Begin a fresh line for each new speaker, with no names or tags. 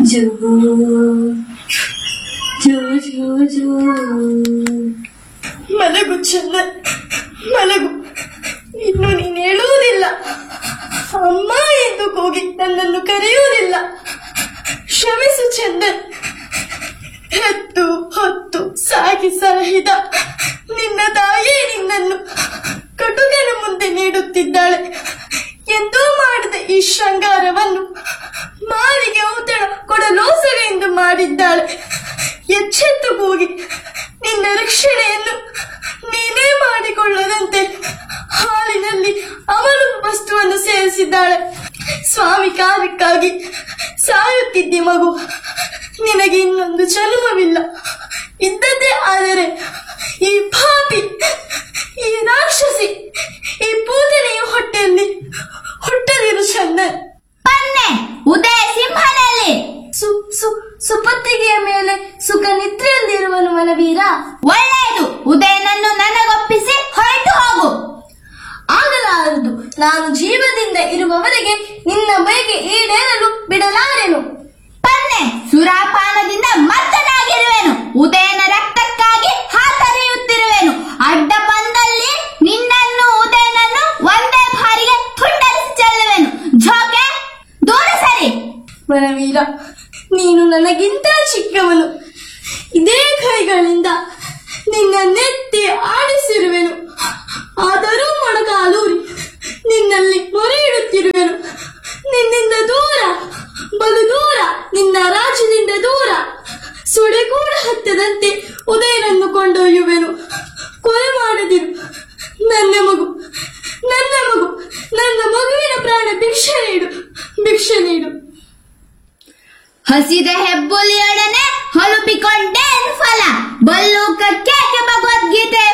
ಜೋ ಜೋ ಜೋ ಜೋ ಮಲಗು ಚಂದ ಮಲಗು ಇನ್ನು ನೀನು ಹೇಳುವುದಿಲ್ಲ ಅಮ್ಮ ಎಂದು ಕೂಗಿ ನನ್ನನ್ನು ಕರೆಯುವುದಿಲ್ಲ ಕ್ಷಮಿಸು ಚಂದನ್ ಹೆತ್ತು ಹೊತ್ತು ಸಾಗಿ ಸಾಹಿದ ನಿನ್ನ ತಾಯಿಯೇ ನಿನ್ನನ್ನು ಕಟುಕನ ಮುಂದೆ ನೀಡುತ್ತಿದ್ದಾಳೆ ಎಂದೂ ಮಾಡದ ಈ ಶೃಂಗಾರವನ್ನು ಮಾರಿಗೆ ಔತಣ ಕೊಡಲೋಸಗೆಂದು ಮಾಡಿದ್ದಾಳೆ ಎಚ್ಚೆತ್ತು ಕೂಗಿ ನಿನ್ನ ರಕ್ಷಣೆಯನ್ನು ನೀನೇ ಮಾಡಿಕೊಳ್ಳದಂತೆ ಹಾಲಿನಲ್ಲಿ ಅವಳು ವಸ್ತುವನ್ನು ಸೇರಿಸಿದ್ದಾಳೆ ಸ್ವಾಮಿ ಕಾರ್ಯಕ್ಕಾಗಿ ಸಾಯುತ್ತಿದ್ದೆ ಮಗು ನಿನಗೆ ಇನ್ನೊಂದು ಜನ್ಮವಿಲ್ಲ ಇದ್ದದ್ದೇ ಆದರೆ ಈ ಪಾಪಿ ಈ ರಾಕ್ಷಸಿ ಈ ಪೂತನೆಯ ಹೊಟ್ಟೆಯಲ್ಲಿ ಹುಟ್ಟದಿರು ಚಂದನ್
ಪನ್ನೆ ಉದಯ ಸಿಂಹನಲ್ಲಿ
ಸು ಸು ಸುಪತ್ತಿಗೆಯ ಮೇಲೆ ಸುಖ ನಿದ್ರೆಯಲ್ಲಿರುವನು ಮನವೀರ
ಒಳ್ಳೆಯದು ಉದಯನನ್ನು ನನಗೊಪ್ಪಿಸಿ ಹೊರಟು ಹೋಗು
ಆಗಲಾರದು ನಾನು ಜೀವದಿಂದ ಇರುವವರೆಗೆ ನಿನ್ನ ಬೈಗೆ ಈಡೇರಲು ಬಿಡಲಾರೆನು
ಪನ್ನೆ ಸುರಾಪಾನದಿಂದ ಮತ್ತನಾಗಿರುವೆನು ಉದಯನ ರಕ್ತಕ್ಕಾಗಿ ಹಾತರಿಯುತ್ತಿರುವೆನು ಅಡ್ಡ ಬಂದಲ್ಲಿ ನಿನ್ನನ್ನು ಉದಯನನ್ನು ಒಂದೇ ಬಾರಿಗೆ ತುಂಡರಿಸಿ ಚೆಲ್ಲುವೆನು ಜೋಕೆ ದೂರ ಸರಿ
ಮನವೀರ ನೀನು ನನಗಿಂತ ಚಿಕ್ಕವನು ಇದೇ ಕೈಗಳಿಂದ ನಿನ್ನ ನೆತ್ತಿ ಆಡಿಸಿರುವೆನು ಆದರೂ ಮೊಣಕಾಲೂರಿ ನಿನ್ನಲ್ಲಿ ಮೊರೆ ಇಡುತ್ತಿರುವೆನು ನಿನ್ನಿಂದ ದೂರ ಬಲು ದೂರ ನಿನ್ನ ರಾಜ್ಯದಿಂದ ದೂರ ಸುಡೆ ಕೂಡ ಹತ್ತದಂತೆ ಉದಯನನ್ನು ಕೊಂಡೊಯ್ಯುವೆನು ಕೊಲೆ ಮಾಡದಿರು ನನ್ನ ಮಗು ನನ್ನ ಮಗು ನನ್ನ ಮಗುವಿನ ಪ್ರಾಣ ಭಿಕ್ಷೆ ನೀಡು ಭಿಕ್ಷೆ ನೀಡು
ಹಸಿದ ಹೆಬ್ಬುಲಿಯೊಡನೆ ಹೊಲುಪಿಕೊಂಡೇನು ಫಲ ಬಲ್ಲೂಕಕ್ಕೆ ಭಗವದ್ಗೀತೆ